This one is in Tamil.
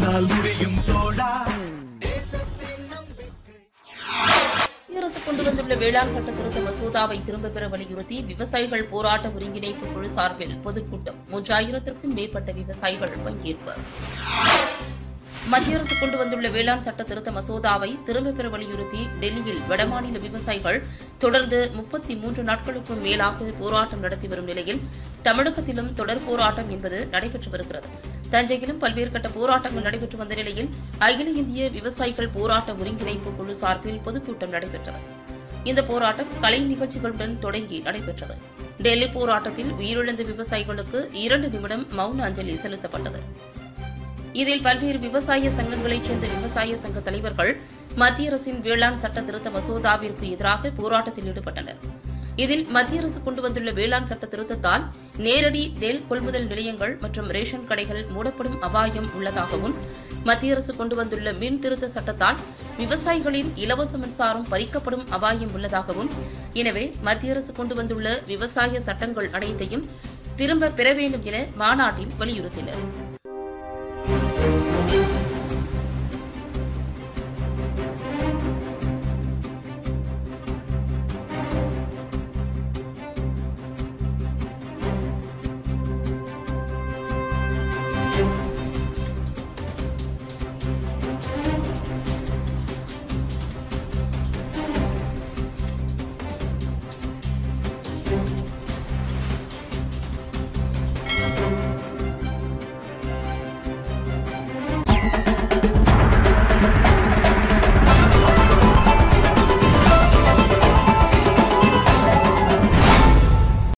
உன்னால் முடியும் தோழா அரசு கொண்டு வந்துள்ள வேளாண் சட்ட திருத்த மசோதாவை திரும்பப் பெற வலியுறுத்தி விவசாயிகள் போராட்ட ஒருங்கிணைப்பு குழு சார்பில் பொதுக்கூட்டம் மூன்றாயிரத்திற்கும் மேற்பட்ட விவசாயிகள் பங்கேற்பு மத்திய அரசு கொண்டு வந்துள்ள வேளாண் சட்ட திருத்த மசோதாவை திரும்பப் பெற வலியுறுத்தி டெல்லியில் வடமாநில விவசாயிகள் தொடர்ந்து முப்பத்தி மூன்று நாட்களுக்கும் மேலாக போராட்டம் நடத்தி வரும் நிலையில் தமிழகத்திலும் தொடர் போராட்டம் என்பது நடைபெற்று வருகிறது தஞ்சையிலும் பல்வேறு கட்ட போராட்டங்கள் நடைபெற்று வந்த நிலையில் அகில இந்திய விவசாயிகள் போராட்ட ஒருங்கிணைப்பு குழு சார்பில் பொதுக்கூட்டம் நடைபெற்றது இந்த போராட்டம் கலை நிகழ்ச்சிகளுடன் தொடங்கி நடைபெற்றது டெல்லி போராட்டத்தில் உயிரிழந்த விவசாயிகளுக்கு இரண்டு நிமிடம் மௌன அஞ்சலி செலுத்தப்பட்டது இதில் பல்வேறு விவசாய சங்கங்களைச் சேர்ந்த விவசாய சங்க தலைவர்கள் மத்திய அரசின் வேளாண் சட்ட திருத்த மசோதாவிற்கு எதிராக போராட்டத்தில் ஈடுபட்டனர் இதில் மத்திய அரசு கொண்டு வந்துள்ள வேளாண் சட்ட திருத்தத்தால் நேரடி நெல் கொள்முதல் நிலையங்கள் மற்றும் ரேஷன் கடைகள் மூடப்படும் அபாயம் உள்ளதாகவும் மத்திய அரசு கொண்டு வந்துள்ள மின் திருத்த சட்டத்தால் விவசாயிகளின் இலவச மின்சாரம் பறிக்கப்படும் அபாயம் உள்ளதாகவும் எனவே மத்திய அரசு கொண்டு வந்துள்ள விவசாய சட்டங்கள் அனைத்தையும் திரும்ப பெற வேண்டும் என மாநாட்டில் வலியுறுத்தினர்